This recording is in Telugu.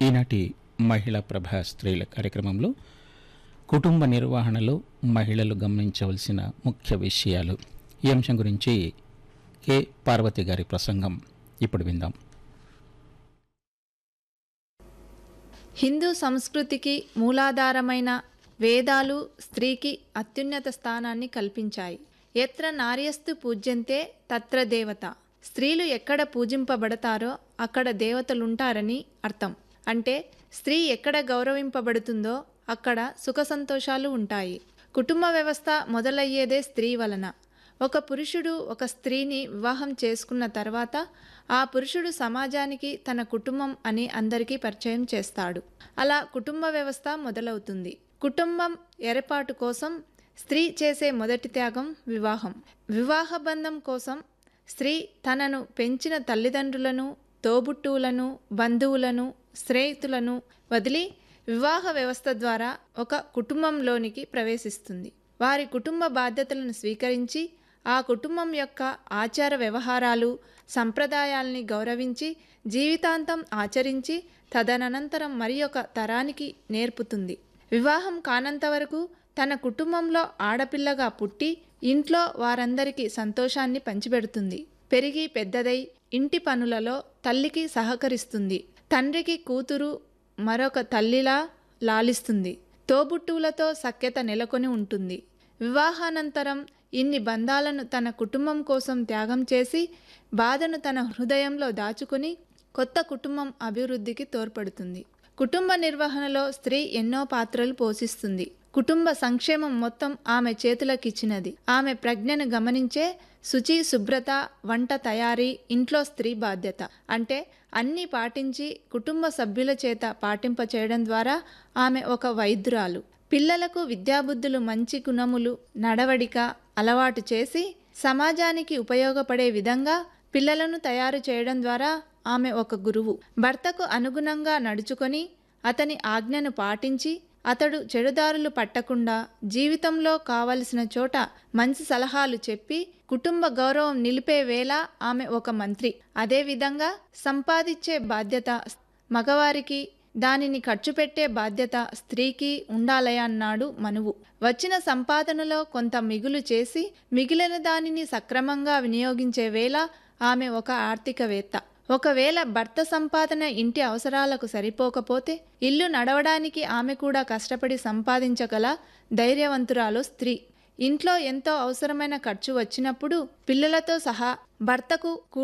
ఈనాటి మహిళా ప్రభ స్త్రీల కార్యక్రమంలో కుటుంబ నిర్వహణలో మహిళలు గమనించవలసిన ముఖ్య విషయాలు ఈ అంశం గురించి కె పార్వతి గారి ప్రసంగం ఇప్పుడు విందాం హిందూ సంస్కృతికి మూలాధారమైన వేదాలు స్త్రీకి అత్యున్నత స్థానాన్ని కల్పించాయి ఎత్ర నార్యస్తు పూజ్యంతే తత్ర దేవత స్త్రీలు ఎక్కడ పూజింపబడతారో అక్కడ దేవతలుంటారని అర్థం అంటే స్త్రీ ఎక్కడ గౌరవింపబడుతుందో అక్కడ సుఖ సంతోషాలు ఉంటాయి కుటుంబ వ్యవస్థ మొదలయ్యేదే స్త్రీ వలన ఒక పురుషుడు ఒక స్త్రీని వివాహం చేసుకున్న తర్వాత ఆ పురుషుడు సమాజానికి తన కుటుంబం అని అందరికీ పరిచయం చేస్తాడు అలా కుటుంబ వ్యవస్థ మొదలవుతుంది కుటుంబం ఏర్పాటు కోసం స్త్రీ చేసే మొదటి త్యాగం వివాహం వివాహ బంధం కోసం స్త్రీ తనను పెంచిన తల్లిదండ్రులను తోబుట్టువులను బంధువులను స్నేహితులను వదిలి వివాహ వ్యవస్థ ద్వారా ఒక కుటుంబంలోనికి ప్రవేశిస్తుంది వారి కుటుంబ బాధ్యతలను స్వీకరించి ఆ కుటుంబం యొక్క ఆచార వ్యవహారాలు సంప్రదాయాల్ని గౌరవించి జీవితాంతం ఆచరించి తదనంతరం మరి ఒక తరానికి నేర్పుతుంది వివాహం కానంత వరకు తన కుటుంబంలో ఆడపిల్లగా పుట్టి ఇంట్లో వారందరికీ సంతోషాన్ని పంచిపెడుతుంది పెరిగి పెద్దదై ఇంటి పనులలో తల్లికి సహకరిస్తుంది తండ్రికి కూతురు మరొక తల్లిలా లాలిస్తుంది తోబుట్టువులతో సఖ్యత నెలకొని ఉంటుంది వివాహానంతరం ఇన్ని బంధాలను తన కుటుంబం కోసం త్యాగం చేసి బాధను తన హృదయంలో దాచుకుని కొత్త కుటుంబం అభివృద్ధికి తోడ్పడుతుంది కుటుంబ నిర్వహణలో స్త్రీ ఎన్నో పాత్రలు పోషిస్తుంది కుటుంబ సంక్షేమం మొత్తం ఆమె చేతులకిచ్చినది ఆమె ప్రజ్ఞను గమనించే శుచి శుభ్రత వంట తయారీ ఇంట్లో స్త్రీ బాధ్యత అంటే అన్నీ పాటించి కుటుంబ సభ్యుల చేత పాటింప చేయడం ద్వారా ఆమె ఒక వైద్యురాలు పిల్లలకు విద్యాబుద్ధులు మంచి గుణములు నడవడిక అలవాటు చేసి సమాజానికి ఉపయోగపడే విధంగా పిల్లలను తయారు చేయడం ద్వారా ఆమె ఒక గురువు భర్తకు అనుగుణంగా నడుచుకొని అతని ఆజ్ఞను పాటించి అతడు చెడుదారులు పట్టకుండా జీవితంలో కావలసిన చోట మంచి సలహాలు చెప్పి కుటుంబ గౌరవం నిలిపే వేళ ఆమె ఒక మంత్రి అదేవిధంగా సంపాదించే బాధ్యత మగవారికి దానిని ఖర్చు పెట్టే బాధ్యత స్త్రీకి ఉండాలయన్నాడు మనువు వచ్చిన సంపాదనలో కొంత మిగులు చేసి మిగిలిన దానిని సక్రమంగా వినియోగించే వేళ ఆమె ఒక ఆర్థికవేత్త ఒకవేళ భర్త సంపాదన ఇంటి అవసరాలకు సరిపోకపోతే ఇల్లు నడవడానికి ఆమె కూడా కష్టపడి సంపాదించగల ధైర్యవంతురాలు స్త్రీ ఇంట్లో ఎంతో అవసరమైన ఖర్చు వచ్చినప్పుడు పిల్లలతో సహా భర్తకు